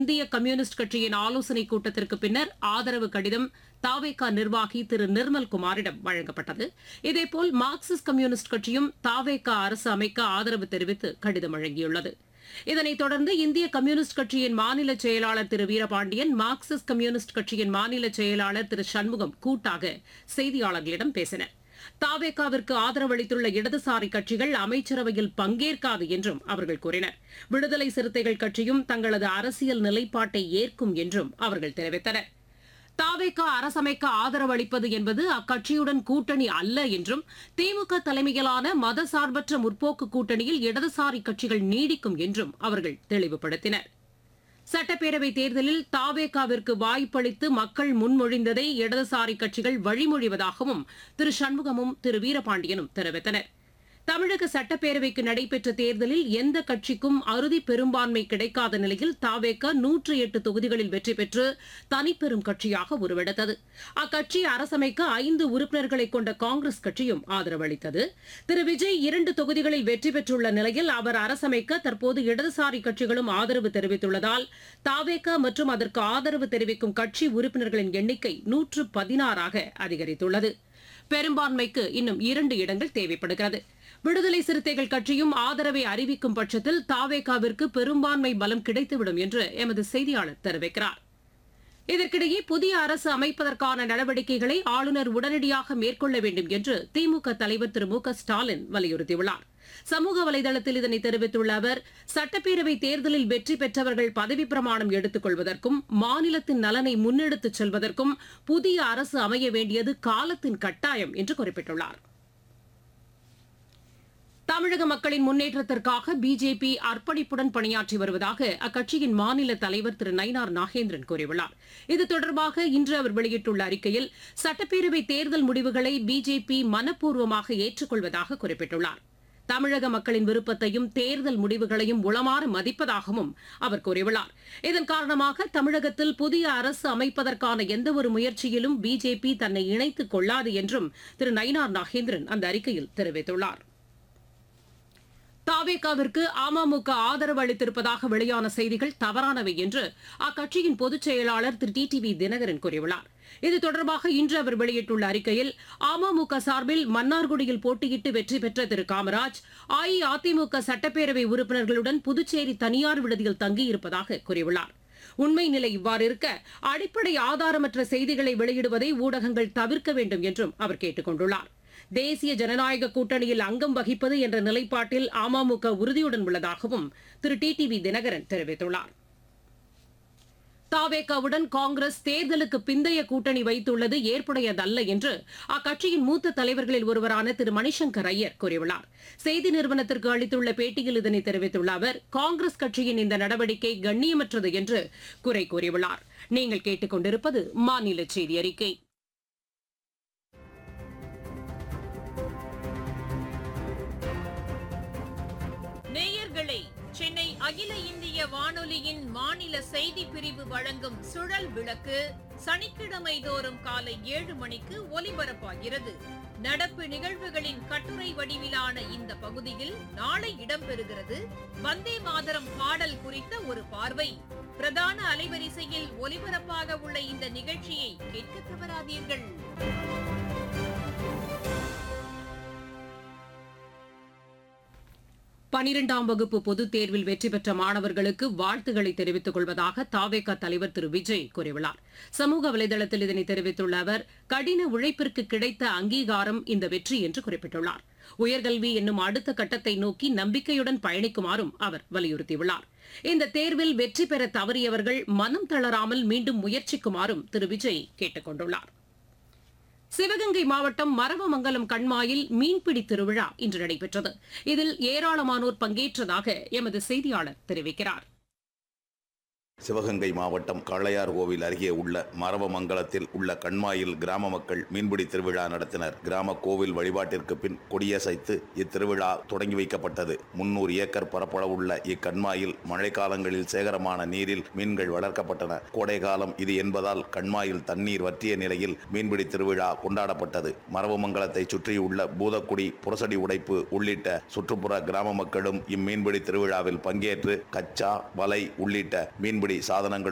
இந்திய கம்யூனிஸ்ட் கட்சியின் ஆலோசனைக் கூட்டத்திற்கு பின்னர் ஆதரவு கடிதம் தாவேகா நிர்வாகி திரு நிர்மல் குமாரிடம் வழங்கப்பட்டது இதேபோல் மார்க்சிஸ்ட் கம்யூனிஸ்ட் கட்சியும் தாவேகா அரசு அமைக்க ஆதரவு தெரிவித்து கடிதம் வழங்கியுள்ளது இதனைத் தொடர்ந்து இந்திய கம்யூனிஸ்ட் கட்சியின் மாநில செயலாளர் திரு வீரபாண்டியன் மார்க்சிஸ்ட் கம்யூனிஸ்ட் கட்சியின் மாநில செயலாளர் திரு சண்முகம் கூட்டாக செய்தியாளர்களிடம் பேசினர் தாவேகாவிற்கு ஆதரவளித்துள்ள இடதுசாரி கட்சிகள் அமைச்சரவையில் பங்கேற்காது என்றும் அவர்கள் கூறினர் விடுதலை சிறுத்தைகள் கட்சியும் தங்களது அரசியல் நிலைப்பாட்டை ஏற்கும் என்றும் அவர்கள் தெரிவித்தனர் தாவேகா அரசமைக்க ஆதரவளிப்பது என்பது அக்கட்சியுடன் கூட்டணி அல்ல என்றும் திமுக தலைமையிலான மதசார்பற்ற முற்போக்கு கூட்டணியில் இடதுசாரி கட்சிகள் நீடிக்கும் என்றும் அவர்கள் தெளிவுபடுத்தினர் சட்டப்பேரவைத் தேர்தலில் தாவேகாவிற்கு வாய்ப்பளித்து மக்கள் முன்மொழிந்ததை இடதுசாரி கட்சிகள் வழிமொழிவதாகவும் திரு சண்முகமும் திரு வீரபாண்டியனும் தெரிவித்தனர் தமிழக சட்டப்பேரவைக்கு நடைபெற்ற தேர்தலில் எந்த கட்சிக்கும் அறுதி பெரும்பான்மை கிடைக்காத நிலையில் தாவேக நூற்று எட்டு தொகுதிகளில் வெற்றி பெற்று தனிப்பெரும் கட்சியாக உருவெடுத்தது அக்கட்சி அரசமைக்க ஐந்து உறுப்பினர்களை கொண்ட காங்கிரஸ் கட்சியும் ஆதரவளித்தது திரு விஜய் இரண்டு தொகுதிகளில் வெற்றி பெற்றுள்ள நிலையில் அவர் அரசமைக்க தற்போது இடதுசாரி கட்சிகளும் ஆதரவு தெரிவித்துள்ளதால் தாவேக மற்றும் அதற்கு ஆதரவு தெரிவிக்கும் கட்சி உறுப்பினர்களின் எண்ணிக்கை நூற்று பதினாறாக அதிகரித்துள்ளது பெரும்பான்மைக்கு இன்னும் இரண்டு இடங்கள் தேவைப்படுகிறது விடுதலை சிறுத்தைகள் கட்சியும் ஆதரவை அறிவிக்கும் பட்சத்தில் தாவேகாவிற்கு பெரும்பான்மை பலம் கிடைத்துவிடும் என்று எமது செய்தியாளர் தெரிவிக்கிறார் இதற்கிடையே புதிய அரசு அமைப்பதற்கான நடவடிக்கைகளை ஆளுநர் உடனடியாக மேற்கொள்ள வேண்டும் என்று திமுக தலைவர் திரு மு க ஸ்டாலின் வலியுறுத்தியுள்ளார் சமூக வலைதளத்தில் இதனை தெரிவித்துள்ள அவர் சட்டப்பேரவை தேர்தலில் வெற்றி பெற்றவர்கள் பதவிப் பிரமாணம் எடுத்துக் கொள்வதற்கும் மாநிலத்தின் நலனை முன்னெடுத்துச் செல்வதற்கும் புதிய அரசு அமைய வேண்டியது காலத்தின் கட்டாயம் என்று குறிப்பிட்டுள்ளார் தமிழக மக்களின் முன்னேற்றத்திற்காக பிஜேபி அர்ப்பணிப்புடன் பணியாற்றி வருவதாக அக்கட்சியின் மாநில தலைவர் திரு நயினார் நாகேந்திரன் கூறியுள்ளார் இது தொடர்பாக இன்று அவர் வெளியிட்டுள்ள அறிக்கையில் சட்டப்பேரவை தேர்தல் முடிவுகளை பிஜேபி மனப்பூர்வமாக ஏற்றுக்கொள்வதாக குறிப்பிட்டுள்ளார் தமிழக மக்களின் விருப்பத்தையும் தேர்தல் முடிவுகளையும் உளமாற மதிப்பதாகவும் அவர் கூறியுள்ளார் இதன் காரணமாக தமிழகத்தில் புதிய அரசு அமைப்பதற்கான எந்தவொரு முயற்சியிலும் பிஜேபி தன்னை இணைத்துக் கொள்ளாது என்றும் திரு நயினார் நாகேந்திரன் அந்த அறிக்கையில் தெரிவித்துள்ளார் தாவேகாவிற்கு அமமுக ஆதரவு அளித்திருப்பதாக வெளியான செய்திகள் தவறானவை என்று அக்கட்சியின் பொதுச் செயலாளர் திரு டி வி தினகரன் கூறியுள்ளார் இது தொடர்பாக இன்று அவர் வெளியிட்டுள்ள அறிக்கையில் அமமுக சார்பில் மன்னார்குடியில் போட்டியிட்டு வெற்றி பெற்ற திரு காமராஜ் அஇஅதிமுக சட்டப்பேரவை உறுப்பினர்களுடன் புதுச்சேரி தனியார் விடுதியில் தங்கியிருப்பதாக கூறியுள்ளார் உண்மை நிலை இவ்வாறு இருக்க அடிப்படை ஆதாரமற்ற செய்திகளை வெளியிடுவதை ஊடகங்கள் தவிர்க்க வேண்டும் என்றும் அவர் கேட்டுக் கொண்டுள்ளார் தேசிய ஜனநாயக கூட்டணியில் அங்கம் வகிப்பது என்ற நிலைப்பாட்டில் அமமுக உறுதியுடன் உள்ளதாகவும் Thiru T T V Dhinakaran தெரிவித்துள்ளார் தாவேகாவுடன் காங்கிரஸ் தேர்தலுக்கு பிந்தைய கூட்டணி வைத்துள்ளது ஏற்புடையதல்ல என்று அக்கட்சியின் மூத்த தலைவர்களில் ஒருவரான திரு மணிசங்கர் ஐயர் கூறியுள்ளார் செய்தி நிறுவனத்திற்கு அளித்துள்ள பேட்டியில் இதனை தெரிவித்துள்ள அவர் காங்கிரஸ் கட்சியின் இந்த நடவடிக்கை கண்ணியமற்றது என்று குறை கூறியுள்ளார் நீங்கள் கேட்டுக்கொண்டிருப்பது மாநில செய்தி அறிக்கை நேயர்களே சென்னை அகில இந்திய வானொலியின் மாநில செய்தி பிரிவு வழங்கும் சுழல் விளக்கு சனிக்கிழமை தோறும் காலை ஏழு மணிக்கு ஒலிபரப்பாகிறது நடப்பு நிகழ்வுகளின் கட்டுரை வடிவிலான இந்த பகுதியில் நாளை இடம்பெறுகிறது வந்தே மாதரம் பாடல் குறித்த ஒரு பார்வை பிரதான அலைவரிசையில் ஒலிபரப்பாக உள்ள இந்த நிகழ்ச்சியை கேட்க தவறாதீர்கள் பனிரெண்டாம் வகுப்பு பொதுத் தேர்வில் வெற்றி பெற்ற மாணவர்களுக்கு வாழ்த்துக்களை தெரிவித்துக் கொள்வதாக தாவேக தலைவர் திரு விஜய் கூறியுள்ளார் சமூக வலைதளத்தில் இதனை தெரிவித்துள்ள அவர் கடின உழைப்பிற்கு கிடைத்த அங்கீகாரம் இந்த வெற்றி என்று குறிப்பிட்டுள்ளார் உயர்கல்வி என்னும் அடுத்த கட்டத்தை நோக்கி நம்பிக்கையுடன் பயணிக்குமாறும் அவர் வலியுறுத்தியுள்ளார் இந்த தேர்வில் வெற்றி பெற தவறியவர்கள் மனம் தளராமல் மீண்டும் முயற்சிக்குமாறும் திரு விஜய் கேட்டுக் கொண்டுள்ளார் சிவகங்கை மாவட்டம் மரவமங்கலம் கண்மாயில் மீன்பிடி திருவிழா இன்று நடைபெற்றது இதில் ஏராளமானோர் பங்கேற்றதாக எமது செய்தியாளர் தெரிவிக்கிறார் சிவகங்கை மாவட்டம் காளையார் கோவில் அருகே உள்ள மரவமங்கலத்தில் உள்ள கண்மாயில் கிராம மக்கள் மீன்பிடி திருவிழா நடத்தினர் கிராம கோவில் வழிபாட்டிற்கு பின் கொடியசைத்து இத்திருவிழா தொடங்கி வைக்கப்பட்டது முன்னூறு ஏக்கர் பரப்பளவுள்ள இக்கண்மாயில் மழைக்காலங்களில் சேகரமான நீரில் மீன்கள் வளர்க்கப்பட்டன கோடை காலம் இது என்பதால் கண்மாயில் தண்ணீர் வற்றிய நிலையில் மீன்பிடி திருவிழா கொண்டாடப்பட்டது மரவமங்கலத்தை சுற்றியுள்ள பூதக்குடி புரசடி உடைப்பு உள்ளிட்ட சுற்றுப்புற கிராம மக்களும் இம்மீன்பிடி திருவிழாவில் பங்கேற்று கச்சா வலை உள்ளிட்ட மீன்பிடி மீன்பிடி சாதனங்கள்